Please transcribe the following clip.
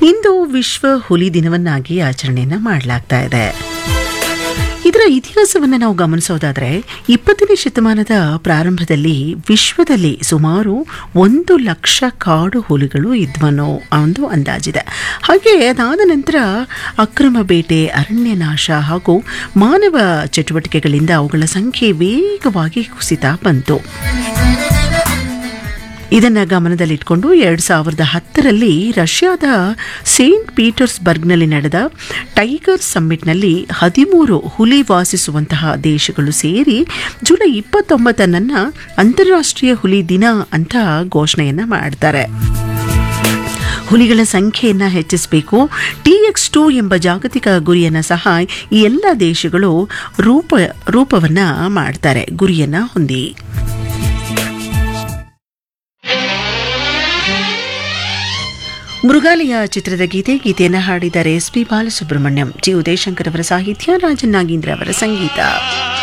ಇಂದು ವಿಶ್ವ ಹುಲಿ ದಿನವನ್ನಾಗಿ ಆಚರಣೆಯನ್ನು ಮಾಡಲಾಗ್ತಾ ಇದೆ ಇದರ ಇತಿಹಾಸವನ್ನು ನಾವು ಗಮನಿಸೋದಾದರೆ ಇಪ್ಪತ್ತನೇ ಶತಮಾನದ ಪ್ರಾರಂಭದಲ್ಲಿ ವಿಶ್ವದಲ್ಲಿ ಸುಮಾರು ಒಂದು ಲಕ್ಷ ಕಾಡು ಹುಲಿಗಳು ಇದ್ವನ್ನೋ ಒಂದು ಅಂದಾಜಿದೆ ಹಾಗೆ ಅದಾದ ನಂತರ ಅಕ್ರಮ ಬೇಟೆ ಅರಣ್ಯ ನಾಶ ಹಾಗೂ ಮಾನವ ಚಟುವಟಿಕೆಗಳಿಂದ ಅವುಗಳ ಸಂಖ್ಯೆ ವೇಗವಾಗಿ ಕುಸಿತಾ ಬಂತು ಇದನ್ನು ಗಮನದಲ್ಲಿಟ್ಕೊಂಡು ಎರಡು ಸಾವಿರದ ಹತ್ತರಲ್ಲಿ ರಷ್ಯಾದ ಸೇಂಟ್ ಪೀಟರ್ಸ್ಬರ್ಗ್ನಲ್ಲಿ ನಡೆದ ಟೈಗರ್ ಸಮ್ಮಿಟ್ನಲ್ಲಿ ಹದಿಮೂರು ಹುಲಿ ವಾಸಿಸುವಂತಹ ದೇಶಗಳು ಸೇರಿ ಜುಲೈ ಇಪ್ಪತ್ತೊಂಬತ್ತನನ್ನು ಅಂತಾರಾಷ್ಟ್ರೀಯ ಹುಲಿ ದಿನ ಅಂತ ಘೋಷಣೆಯನ್ನು ಮಾಡ್ತಾರೆ ಹುಲಿಗಳ ಸಂಖ್ಯೆಯನ್ನು ಹೆಚ್ಚಿಸಬೇಕು ಟಿ ಎಕ್ಸ್ ಟು ಎಂಬ ಜಾಗತಿಕ ಗುರಿಯನ್ನು ಸಹ ಈ ಎಲ್ಲ ದೇಶಗಳು ರೂಪ ರೂಪವನ್ನು ಮಾಡ್ತಾರೆ ಗುರಿಯನ್ನು ಹೊಂದಿ ಮೃಗಾಲಯ ಚಿತ್ರದ ಗೀತೆ ಗೀತೆಯನ್ನು ಹಾಡಿದ್ದಾರೆ S P Balasubrahmanyam G Udayashankar ಅವರ ಸಾಹಿತ್ಯ ರಾಜನ್ ನಾಗೇಂದ್ರ ಅವರ ಸಂಗೀತ